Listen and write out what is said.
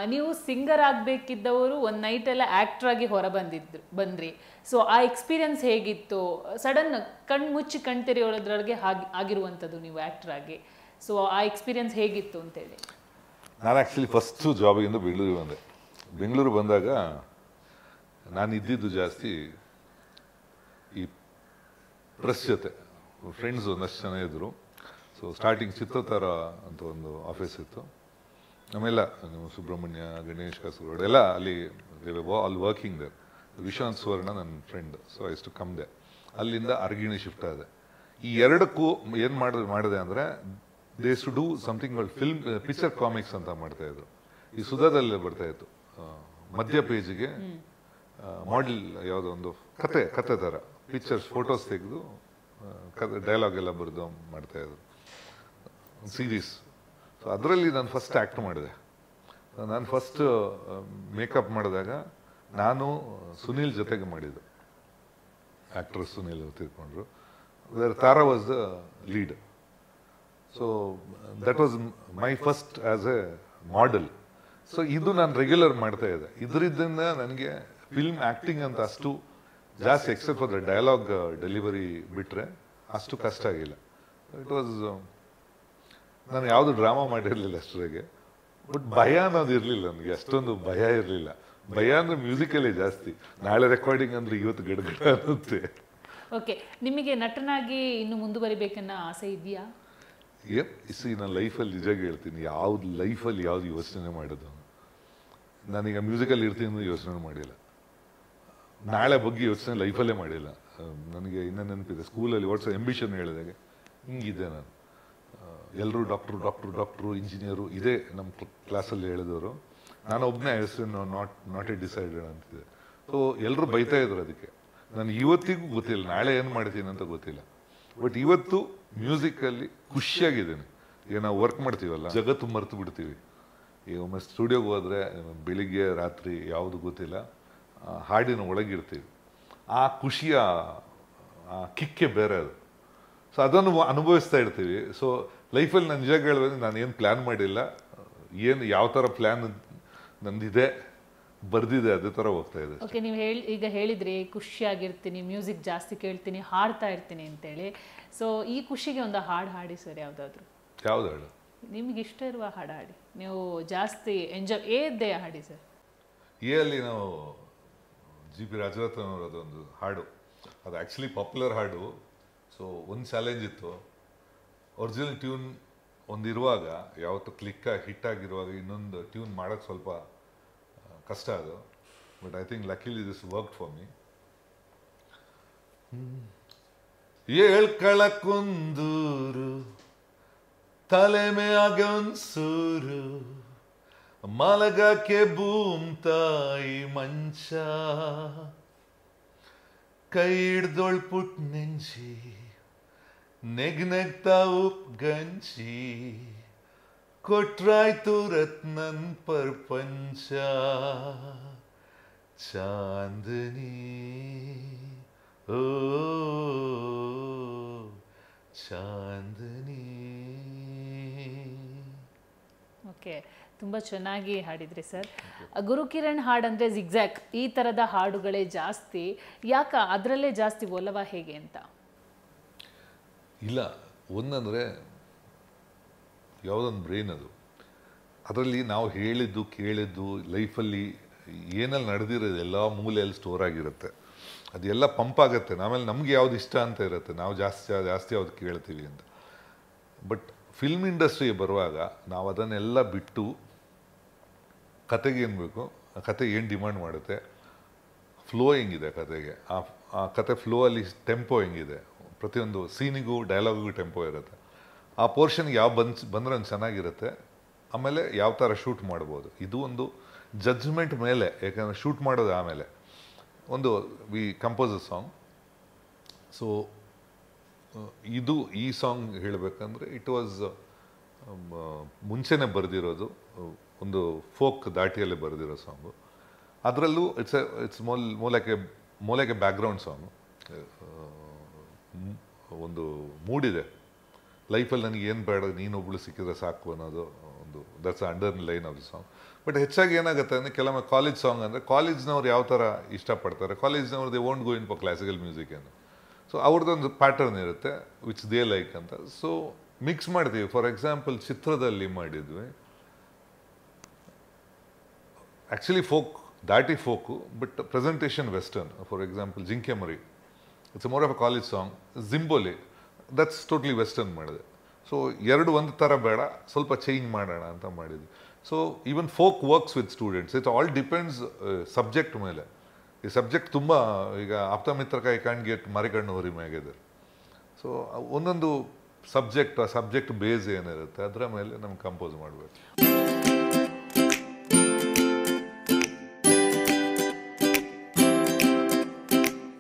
ನೀವು ಸಿಂಗರ್ ಆಗಬೇಕಿದ್ದವರು ಒಂದು ನೈಟ್ ಎಲ್ಲ ಆಕ್ಟರ್ ಆಗಿ ಹೊರ ಬಂದಿದ್ರು ಬಂದ್ರಿ ಸೊ ಆ ಎಕ್ಸ್ಪೀರಿಯನ್ಸ್ ಹೇಗಿತ್ತು ಸಡನ್ ಕಣ್ ಮುಚ್ಚಿ ಕಣ್ ತೆರೆಯೋದ್ರೊಳಗೆ ಹಾಗೆ ಆಗಿರುವಂಥದ್ದು ನೀವು ಆಕ್ಟರ್ ಆಗಿ ಸೊ ಆ ಎಕ್ಸ್ಪೀರಿಯನ್ಸ್ ಹೇಗಿತ್ತು ಅಂತೇಳಿ ನಾನು ಆ್ಯಕ್ಚುಲಿ ಫಸ್ಟು ಜಾಬಿಗಿಂದ ಬೆಂಗಳೂರಿಗೆ ಬಂದೆ ಬೆಂಗಳೂರು ಬಂದಾಗ ನಾನು ಇದ್ದಿದ್ದು ಜಾಸ್ತಿ ಈ ಪ್ರೆಸ್ ಜೊತೆ ಫ್ರೆಂಡ್ಸ್ ಒಂದಷ್ಟು ಜನ ಇದ್ದರು ಸೊ ಸ್ಟಾರ್ಟಿಂಗ್ ಚಿತ್ರತಾರ ಅಂತ ಒಂದು ಆಫೀಸ್ ಇತ್ತು ಆಮೇಲೆ ನೀವು ಸುಬ್ರಹ್ಮಣ್ಯ ಗಣೇಶ್ ಕಾಸರಗೋಡು ಎಲ್ಲ ಅಲ್ಲಿ all working there Vishwanth Suvarna ನನ್ನ ಫ್ರೆಂಡ್ ಸೊ ಇಷ್ಟು ಕಮ್ದೆ ಅಲ್ಲಿಂದ ಅರ್ಗಿಣಿ ಶಿಫ್ಟ್ ಆದೆ ಈ ಎರಡಕ್ಕೂ ಏನು ಮಾಡಿದೆ ಮಾಡಿದೆ ಅಂದರೆ ದೇಸ್ to do something film picture comics ಅಂತ ಮಾಡ್ತಾ ಇದ್ರು ಈ ಸುಧಾದಲ್ಲಿ ಬರ್ತಾ ಇತ್ತು ಆ, ಮಧ್ಯ ಪೇಜಿಗೆ ಮಾಡೆಲ್ ಯಾವುದೋ ಒಂದು ಕತೆ ಕತೆ ಥರ ಪಿಕ್ಚರ್ಸ್ ಫೋಟೋಸ್ ತೆಗೆದು ಡೈಲಾಗ್ ಎಲ್ಲ ಬರೆದು ಮಾಡ್ತಾ ಇದ್ರು ಸೀರೀಸ್ ಸೊ ಅದರಲ್ಲಿ ನಾನು ಫಸ್ಟ್ ಆ್ಯಕ್ಟ್ ಮಾಡಿದೆ ನಾನು ಫಸ್ಟ್ ಮೇಕಪ್ ಮಾಡಿದಾಗ ನಾನು ಸುನೀಲ್ ಜೊತೆಗೆ ಮಾಡಿದ್ದು ಆ್ಯಕ್ಟರ್ ಸುನೀಲ್ ತಿಳ್ಕೊಂಡ್ರು where Tara was the lead so that was my first as a model so ಇದು ನಾನು ರೆಗ್ಯುಲರ್ ಮಾಡ್ತಾ ಇದ್ದೆ ಇದರಿಂದ ನನಗೆ ಫಿಲ್ಮ್ ಆ್ಯಕ್ಟಿಂಗ್ ಅಂತ ಅಷ್ಟು ಜಾಸ್ತಿ except for the dialogue delivery ಬಿಟ್ಟರೆ ಅಷ್ಟು ಕಷ್ಟ ಆಗಿಲ್ಲ ಇಟ್ ವಾಸ್ ನಾನು ಯಾವುದು ಡ್ರಾಮಾ ಮಾಡಿರಲಿಲ್ಲ ಅಷ್ಟರಾಗೆ ಬಟ್ ಭಯ ಅನ್ನೋದು ಇರಲಿಲ್ಲ ನನಗೆ ಅಷ್ಟೊಂದು ಭಯ ಇರಲಿಲ್ಲ ಭಯ ಅಂದ್ರೆ ಮ್ಯೂಸಿಕಲ್ಲೇ ಜಾಸ್ತಿ ನಾಳೆ ರೆಕಾರ್ಡಿಂಗ್ ಅಂದ್ರೆ ಇವತ್ತು ಗಡಗಡ ಅನ್ನುತ್ತೆ ಓಕೆ ನಿಮಗೆ ನಟನಾಗಿ ಇನ್ನು ಮುಂದುವರಿಬೇಕನ್ನೋ ಆಸೆ ಇದೆಯಾ ಏನ್ ಸಿ ನಾನು ಲೈಫಲ್ಲಿ ನಿಜಾಗಿ ಹೇಳ್ತೀನಿ ಯಾವ್ದು ಲೈಫಲ್ಲಿ ಯಾವ್ದು ಯೋಚನೆ ಮಾಡೋದು ನಾನೀಗ ಮ್ಯೂಸಿಕಲ್ಲಿ ಇರ್ತೀನಿ ಅಂತ ಯೋಚನೆ ಮಾಡಿಲ್ಲ ನಾಳೆ ಬಗ್ಗೆ ಯೋಚನೆ ಲೈಫಲ್ಲೇ ಮಾಡಿಲ್ಲ ಆ, ನನಗೆ ಇನ್ನೂ ನೆನಪಿದೆ ಸ್ಕೂಲಲ್ಲಿ ವಾಟ್ಸ್ ಎಂಬಿಷನ್ ಹೇಳಿದಾಗೆ ಹಿಂಗಿದೆ ನಾನು ಎಲ್ಲರೂ ಡಾಕ್ಟ್ರು ಡಾಕ್ಟ್ರು ಡಾಕ್ಟ್ರು ಇಂಜಿನಿಯರು ಇದೇ ನಮ್ಮ ಕ್ಲಾಸಲ್ಲಿ ಹೇಳಿದವರು ನಾನು ಒಬ್ಬನೇ ಹೆಸರು ನಾಟ್ ನಾಟ್ ಎ ಡಿಸೈಡೆಡ್ ಅಂತಿದೆ ಸೊ ಎಲ್ಲರೂ ಬೈತಾ ಇದ್ರು ಅದಕ್ಕೆ ನಾನು ಇವತ್ತಿಗೂ ಗೊತ್ತಿಲ್ಲ ನಾಳೆ ಏನು ಮಾಡ್ತೀನಿ ಅಂತ ಗೊತ್ತಿಲ್ಲ ಬಟ್ ಇವತ್ತು ಮ್ಯೂಸಿಕಲ್ಲಿ ಖುಷಿಯಾಗಿದ್ದೀನಿ ಈಗ ನಾವು ವರ್ಕ್ ಮಾಡ್ತೀವಲ್ಲ ಜಗತ್ತು ಮರೆತು ಬಿಡ್ತೀವಿ ಈಗ ಒಮ್ಮೆ ಸ್ಟುಡಿಯೋಗೆ ಹೋದರೆ ಬೆಳಿಗ್ಗೆ ರಾತ್ರಿ ಯಾವುದು ಗೊತ್ತಿಲ್ಲ ಆ ಹಾಡಿನ ಒಳಗಿರ್ತೀವಿ ಆ ಖುಷಿಯ ಆ ಕಿಕ್ಕೆ ಬೇರೆ ಅದು ಸೊ ಅದನ್ನು ಅನುಭವಿಸ್ತಾ ಇರ್ತೀವಿ ಸೊ ಲೈಫಲ್ಲಿ ನಾನು ನಿಜ ಹೇಳ್ಬೇಕು ನಾನು ಏನು ಪ್ಲ್ಯಾನ್ ಮಾಡಿಲ್ಲ ಏನು ಯಾವ ಥರ ಪ್ಲ್ಯಾನ್ ನಂದಿದೆ ಬರ್ದಿದೆ ಅದೇ ಥರ ಹೋಗ್ತಾ ಇದೆ ಓಕೆ ನೀವು ಹೇಳಿ ಈಗ ಹೇಳಿದ್ರಿ ಖುಷಿಯಾಗಿರ್ತೀನಿ ಮ್ಯೂಸಿಕ್ ಜಾಸ್ತಿ ಕೇಳ್ತೀನಿ ಹಾಡ್ತಾ ಇರ್ತೀನಿ ಅಂತೇಳಿ ಸೊ ಈ ಖುಷಿಗೆ ಒಂದು ಹಾಡು ಹಾಡಿ ಸರ್ ಯಾವುದಾದ್ರು ಯಾವ್ದು ಹೇಳು ನಿಮ್ಗೆ ಇಷ್ಟ ಇರುವ ಹಾಡು ಹಾಡಿ ನೀವು ಜಾಸ್ತಿ ಎಂಜಾಯ್ ಏದ್ದೇ ಹಾಡಿ ಸರ್ ಎ ಅಲ್ಲಿ ನಾವು ಜಿ ಪಿ ರಾಜರತ್ನ ಅವರದೊಂದು ಹಾಡು ಅದು ಆ್ಯಕ್ಚುಲಿ ಪಾಪ್ಯುಲರ್ ಹಾಡು ಸೊ ಒಂದು ಚಾಲೆಂಜ್ ಇತ್ತು ಒರಿಜಿನಲ್ ಟ್ಯೂನ್ ಒಂದಿರುವಾಗ ಯಾವತ್ತು ಕ್ಲಿಕ್ ಹಿಟ್ ಆಗಿರುವಾಗ ಇನ್ನೊಂದು ಟ್ಯೂನ್ ಮಾಡೋಕ್ಕೆ ಸ್ವಲ್ಪ ಆ, ಕಷ್ಟ ಅದು but I think luckily this work for me ಏಳ್ಕಳಕ್ಕೊಂದೂರು ತಲೆ ಮ್ಯಾಗ ಒಂದ್ಸೂರು ಮಲಗಕ್ಕೆ ಭೂಮ್ ತಾಯಿ ಮಂಚ ಕೈ ಹಿಡ್ದೊಳ್ ಪುಟ್ ನೆಂಚಿ ನೆಗ್ ನೆಗ್ತಾ ಉಪ್ ಗಂಚಿ ಕೊಟ್ರಾಯ್ತು ರತ್ನನ್ ಪರ್ಪಂಚ ಚಾಂದನಿ ಓ ಚಾಂದನಿ ಓಕೆ ತುಂಬ ಚೆನ್ನಾಗಿ ಹಾಡಿದ್ರಿ ಸರ್ ಗುರುಕಿರಣ್ ಹಾಡು ಅಂದರೆ ಜಿಗ್ಜಾಕ್ ಈ ಥರದ ಹಾಡುಗಳೇ ಜಾಸ್ತಿ ಯಾಕ ಅದರಲ್ಲೇ ಜಾಸ್ತಿ ಒಲವ ಹೇಗೆ ಅಂತ ಇಲ್ಲ ಒಂದಂದರೆ ಯಾವುದೊಂದು ಬ್ರೈನ್ ಅದು ಅದರಲ್ಲಿ ನಾವು ಹೇಳಿದ್ದು ಕೇಳಿದ್ದು ಲೈಫಲ್ಲಿ ಏನಲ್ಲಿ ನಡೆದಿರೋದು ಎಲ್ಲ ಮೂಲೆಯಲ್ಲಿ ಸ್ಟೋರ್ ಆಗಿರುತ್ತೆ ಅದೆಲ್ಲ ಪಂಪ್ ಆಗುತ್ತೆ ಆಮೇಲೆ ನಮ್ಗೆ ಯಾವ್ದು ಇಷ್ಟ ಅಂತ ಇರುತ್ತೆ ನಾವು ಜಾಸ್ತಿ ಜಾಸ್ತಿ ಯಾವ್ದು ಕೇಳ್ತೀವಿ ಅಂತ ಬಟ್ ಫಿಲ್ಮ್ ಇಂಡಸ್ಟ್ರಿ ಬರುವಾಗ ನಾವು ಅದನ್ನೆಲ್ಲ ಬಿಟ್ಟು ಕತೆಗೆ ಏನು ಬೇಕು ಆ ಕತೆ ಏನು ಡಿಮಾಂಡ್ ಮಾಡುತ್ತೆ ಫ್ಲೋ ಹೆಂಗಿದೆ ಕತೆಗೆ ಆ ಆ ಕತೆ ಫ್ಲೋ ಅಲ್ಲಿ ಟೆಂಪೋ ಹೆಂಗಿದೆ ಪ್ರತಿಯೊಂದು ಸೀನಿಗೂ ಡೈಲಾಗಿಗೂ ಟೆಂಪೋ ಇರುತ್ತೆ ಆ ಪೋರ್ಷನ್ಗೆ ಯಾವ ಬಂದ್ ಬಂದ್ರೆ ಒಂದು ಚೆನ್ನಾಗಿರುತ್ತೆ ಆಮೇಲೆ ಯಾವ ಥರ ಶೂಟ್ ಮಾಡ್ಬೋದು ಇದು ಒಂದು ಜಡ್ಜ್ಮೆಂಟ್ ಮೇಲೆ ಯಾಕಂದರೆ ಶೂಟ್ ಮಾಡೋದು ಆಮೇಲೆ ಒಂದು we compose a song so ಇದು ಈ ಸಾಂಗ್ ಹೇಳಬೇಕಂದ್ರೆ ಇಟ್ ವಾಸ್ ಮುಂಚೆನೆ ಬರೆದಿರೋದು ಒಂದು ಫೋಕ್ ದಾಟಿಯಲ್ಲೇ ಬರೆದಿರೋ ಸಾಂಗು ಅದರಲ್ಲೂ ಇಟ್ಸ್ ಇಟ್ಸ್ ಮೋಲ್ ಮೂಲಕ್ಕೆ ಮೂಲಕ್ಕೆ ಬ್ಯಾಕ್ಗ್ರೌಂಡ್ ಸಾಂಗು ಒಂದು ಮೂಡಿದೆ ಲೈಫಲ್ಲಿ ನನಗೆ ಏನು ಬೇಡ ನೀನೊಬ್ಳು ಸಿಕ್ಕಿದ್ರೆ ಸಾಕು ಅನ್ನೋದು ಒಂದು that's underline of the song but ಹೆಚ್ಚಾಗಿ ಏನಾಗುತ್ತೆ ಅಂದರೆ ಕೆಲವೊಮ್ಮೆ ಕಾಲೇಜ್ ಸಾಂಗ್ ಅಂದರೆ ಕಾಲೇಜ್ನವ್ರು ಯಾವ ಥರ ಇಷ್ಟಪಡ್ತಾರೆ ಕಾಲೇಜ್ನವ್ರು they won't go in for classical music ಏನು ಸೊ ಅವ್ರದ್ದೊಂದು ಪ್ಯಾಟರ್ನ್ ಇರುತ್ತೆ ವಿಚ್ ದೇ ಲೈಕ್ ಅಂತ ಸೊ ಮಿಕ್ಸ್ ಮಾಡ್ತೀವಿ ಫಾರ್ ಎಕ್ಸಾಂಪಲ್ ಚಿತ್ರದಲ್ಲಿ ಮಾಡಿದ್ವಿ ಆ್ಯಕ್ಚುಲಿ ಫೋಕ್ ದಾಟಿ folk but presentation western for example ಜಿಂಕೆ ಮರಿ it's more of a college song ಜಿಂಬೋಲಿ ದಟ್ಸ್ ಟೋಟ್ಲಿ ವೆಸ್ಟರ್ನ್ ಮಾಡಿದೆ ಸೊ ಎರಡು ಒಂದು ಥರ ಬೇಡ ಸ್ವಲ್ಪ ಚೇಂಜ್ ಮಾಡೋಣ ಅಂತ ಮಾಡಿದ್ವಿ so even folk works with students it all depends subject ಮೇಲೆ ಈ ಸಬ್ಜೆಕ್ಟ್ ತುಂಬ ಈಗ ಆಪ್ತ ಮಿತ್ರಕ ಐ ಕಾಂಟ್ ಗೆಟ್ ಮರಿಕಣ್ಣು ಹೊರಿ ಮ್ಯಾಗಿದೆ ಸೊ ಒಂದೊಂದು ಸಬ್ಜೆಕ್ಟ್ ಆ ಸಬ್ಜೆಕ್ಟ್ ಬೇಸ್ ಏನಿರುತ್ತೆ ಅದರ ಮೇಲೆ ನಮ್ಗೆ ಕಂಪೋಸ್ ಮಾಡಬೇಕು